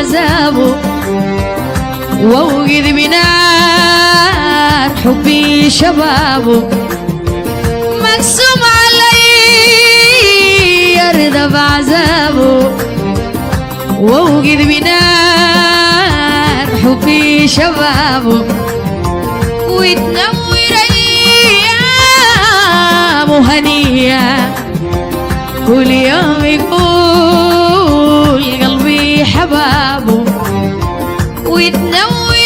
بعذابه واوقد بنار حبي شبابه مقسوم علي يرضى بعذابه واوقد بنار حبي شبابه وتنور ايام هنيه كل يوم يقول قلبي حبابه وتنور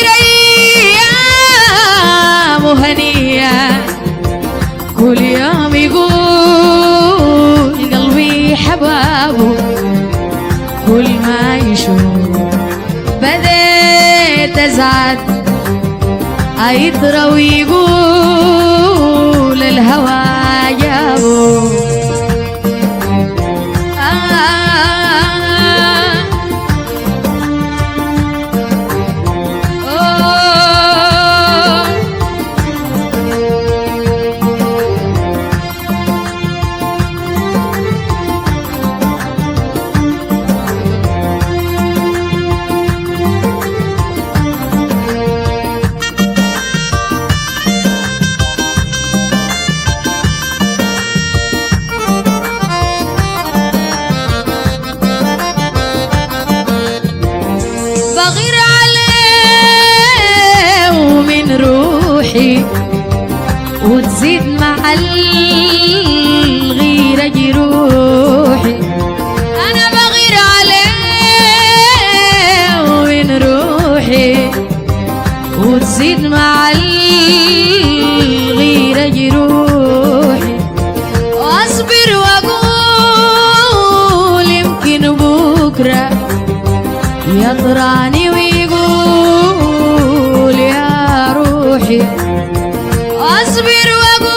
ايام هنيه كل يوم يقول قلبي حبابه كل ما يشوف بديت ازعد ايطرى ويقول الهوى جابه آه آه بغير عليه ومن روحي وتزيد مع الغيرة جروحي أنا بغير عليه ومن روحي وتزيد مع الغيرة جروحي واصبر واقول يمكن بكره يطراني ويقول يا روحي اصبر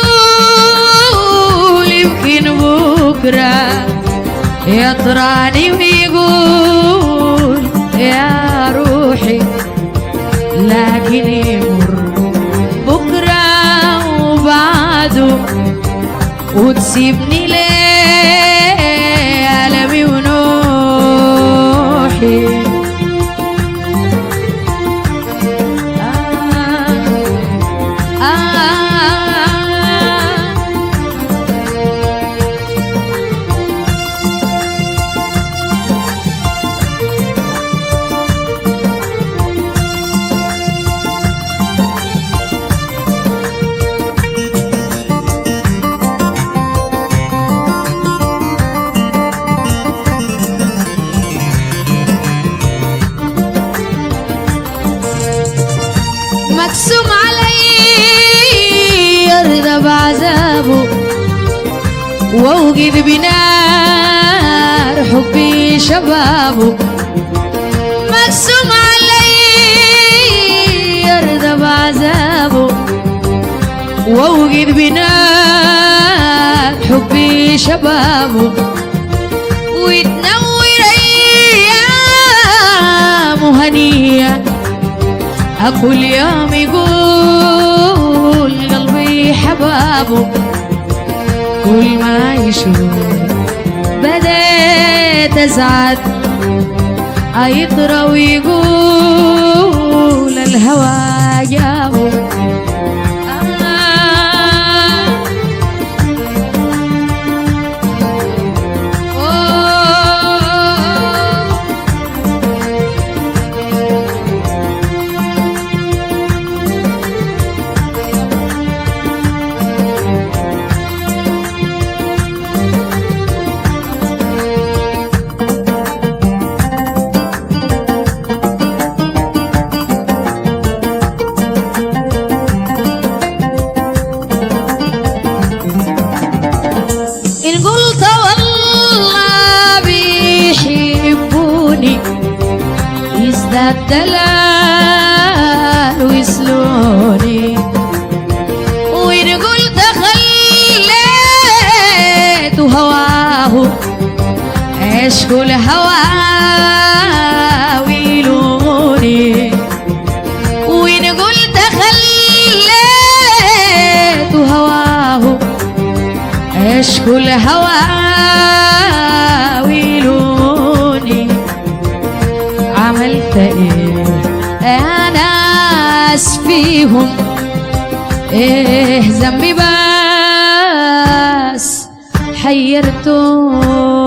واقول يمكن بكره يطراني ويقول يا روحي لكن يمر بكره وبعده وتسيبني ليه ألمي ونوحي آه آه مقسوم علي يرضى بعذابه واوقد بنار حبي شبابه مقسوم علي يرضى بعذابه واوقد بنار حبي شبابه وتنور ايام هنيه كل يوم يقول قلبي حبابه كل ما يشوف بديت ازعد ايطرى ويقول الهوى جابه آه أوه إن قلت والله بيحبوني يزداد دلال ويسلوني وإن قلت خليت هواه عشق الهوى ويلوني وإن قلت خليت هواه عشق الهوى ويلوني عمل قلت ايه يا ناس فيهم ايه ذنبي بس حيرتم